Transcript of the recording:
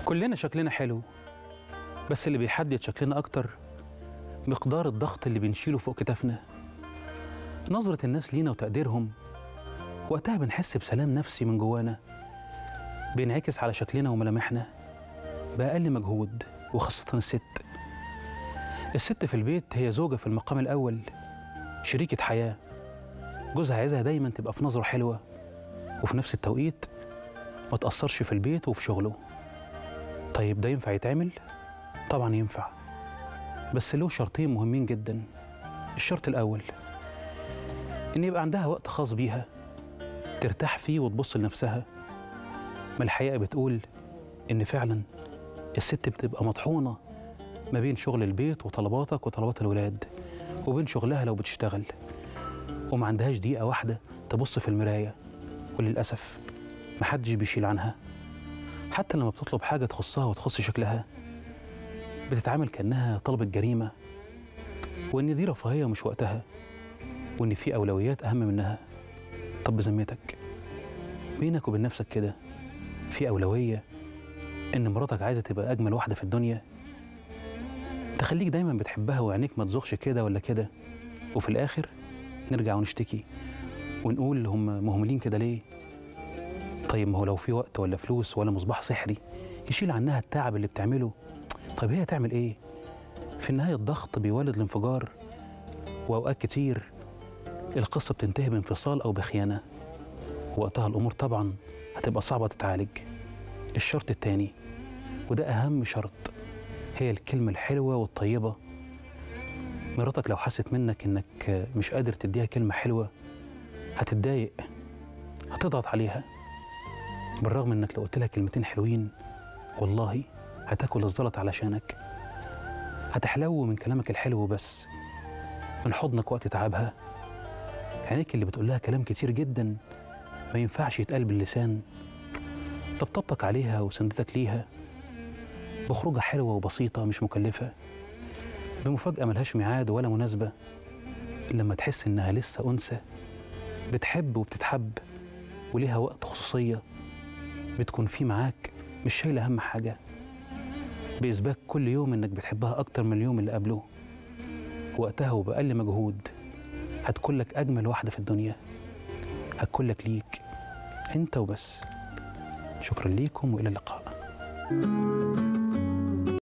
كلنا شكلنا حلو بس اللي بيحدد شكلنا أكتر مقدار الضغط اللي بنشيله فوق كتافنا نظرة الناس لينا وتقديرهم وقتها بنحس بسلام نفسي من جوانا بينعكس على شكلنا وملامحنا بأقل مجهود وخاصة الست الست في البيت هي زوجة في المقام الأول شريكة حياة جوزها عايزها دايما تبقى في نظره حلوة وفي نفس التوقيت ما تأثرش في البيت وفي شغله طيب ده ينفع يتعمل؟ طبعا ينفع بس له شرطين مهمين جدا الشرط الأول إن يبقى عندها وقت خاص بيها ترتاح فيه وتبص لنفسها ما الحقيقة بتقول إن فعلا الست بتبقى مطحونة ما بين شغل البيت وطلباتك وطلبات الولاد وبين شغلها لو بتشتغل وما عندهاش دقيقة واحدة تبص في المراية وللأسف محدش بيشيل عنها حتى لما بتطلب حاجة تخصها وتخص شكلها بتتعامل كأنها طلبت جريمة وإن دي رفاهية مش وقتها وإن في أولويات أهم منها طب بذمتك بينك وبين نفسك كده في أولوية إن مراتك عايزة تبقى أجمل واحدة في الدنيا تخليك دايما بتحبها وعينيك ما تزغش كده ولا كده وفي الآخر نرجع ونشتكي ونقول هم مهملين كده ليه طيب ما هو لو في وقت ولا فلوس ولا مصباح سحري يشيل عنها التعب اللي بتعمله طيب هي تعمل ايه في النهاية الضغط بيولد الانفجار وأوقات كتير القصة بتنتهي بانفصال أو بخيانة وقتها الأمور طبعا هتبقى صعبة تتعالج الشرط التاني وده أهم شرط هي الكلمة الحلوة والطيبة مراتك لو حست منك إنك مش قادر تديها كلمة حلوة هتتضايق هتضغط عليها بالرغم إنك لو قلت لها كلمتين حلوين والله هتاكل الزلط علشانك هتحلو من كلامك الحلو بس من حضنك وقت تعبها عينيك اللي بتقول لها كلام كتير جدا ما ينفعش يتقال باللسان طبطبتك عليها وسندتك ليها بخروجة حلوة وبسيطة مش مكلفة بمفاجأة ملهاش ميعاد ولا مناسبة لما تحس إنها لسه أنثى بتحب وبتتحب وليها وقت خصوصية بتكون فيه معاك مش شايلة هم حاجة بإثبات كل يوم إنك بتحبها أكتر من اليوم اللي قبله وقتها وبأقل مجهود هتكون لك أجمل واحدة في الدنيا هتكون لك ليك أنت وبس شكرا ليكم وإلى اللقاء